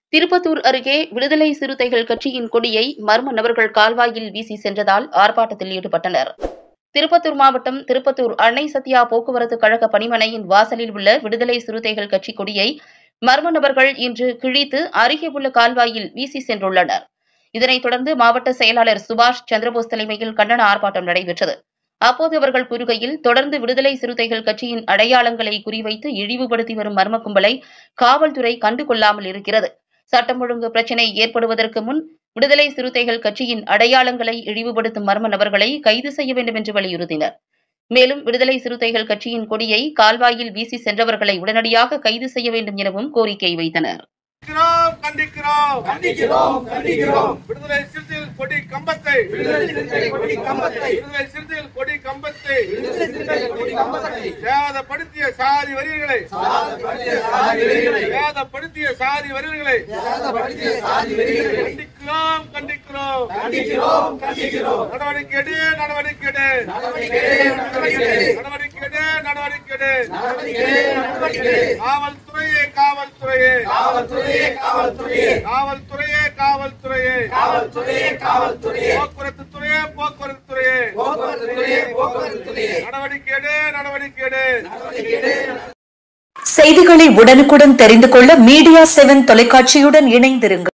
திருப்பத்தூர் அருகே விடுதலை சிறுத்தைகள் கட்சியின் கொடியை மர்ம நபர்கள் கால்வாயில் வீசி சென்றதால் ஆர்ப்பாட்டத்தில் ஈடுபட்டனர் திருப்பத்தூர் மாவட்டம் திருப்பத்தூர் அன்னை சத்யா போக்குவரத்து கழக பணிமனையின் வாசலில் உள்ள விடுதலை சிறுத்தைகள் கட்சி கொடியை மர்ம நபர்கள் இன்று கிழித்து அருகே உள்ள கால்வாயில் வீசி சென்றுள்ளனர் இதனைத் தொடர்ந்து மாவட்ட செயலாளர் சுபாஷ் சந்திரபோஸ் தலைமையில் கண்டன ஆர்ப்பாட்டம் நடைபெற்றது அப்போது அவர்கள் கூறுகையில் தொடர்ந்து விடுதலை சிறுத்தைகள் கட்சியின் அடையாளங்களை குறிவைத்து இழிவுபடுத்தி வரும் மர்ம கும்பலை காவல்துறை கண்டுகொள்ளாமல் இருக்கிறது சட்டம் ஒழுங்கு பிரச்சினை ஏற்படுவதற்கு முன் விடுதலை சிறுத்தைகள் கட்சியின் அடையாளங்களை இழிவுபடுத்தும் மர்ம நபர்களை கைது செய்ய வேண்டும் என்று வலியுறுத்தினர் மேலும் விடுதலை சிறுத்தைகள் கட்சியின் கொடியை கால்வாயில் வீசி சென்றவர்களை உடனடியாக கைது செய்ய வேண்டும் எனவும் கோரிக்கை வைத்தனர் கண்டிக்கிறோம் கண்டிக்கிறோம் கண்டிக்கிறோம் கண்டிக்கிறோம் விடுதலை சிறுத்தைகள் கொடி கம்பத்தை விடுதலை சிறுத்தைகள் கொடி கம்பத்தை விடுதலை சிறுத்தைகள் கொடி கம்பத்தை விடுதலை சிறுத்தைகள் கொடி கம்பத்தை சேதப்படுத்திய சாதி வரிகளை சாதப்படுத்திய சாதி வெறிகளை சேதப்படுத்திய சாதி வரிகளை சாதப்படுத்திய சாதி வெறிகளை கண்டிக்கிறோம் கண்டிக்கிறோம் கண்டிக்கிறோம் கண்டிக்கிறோம் நடவடிக்கை எடு நடவடிக்கை எடு நடவடிக்கை எடு, நடவடிக்கை எடு. நடவடிக்கை எடு நடவடிக்கை எடு நடவடிக்கை எடு, நடவடிக்கை எடு. காவல்துறையே காவல்துறையே காவல்துறையே காவல்துறையே காவல்துறையே காவல்துறையே காவல்துறையே காவல்துறையே போக்குவரத்து துறையே போக்குவரத்து துறையே போக்குவரத்து துறையே போக்குவரத்து துறையே நடவடிக்கை எடு நடவடிக்கை எடு நடவடிக்கை எடு, செய்திகளை உடனுக்குடன் தெரிந்து கொள்ள மீடியா செவன் தொலைக்காட்சியுடன் இணைந்திருங்கள்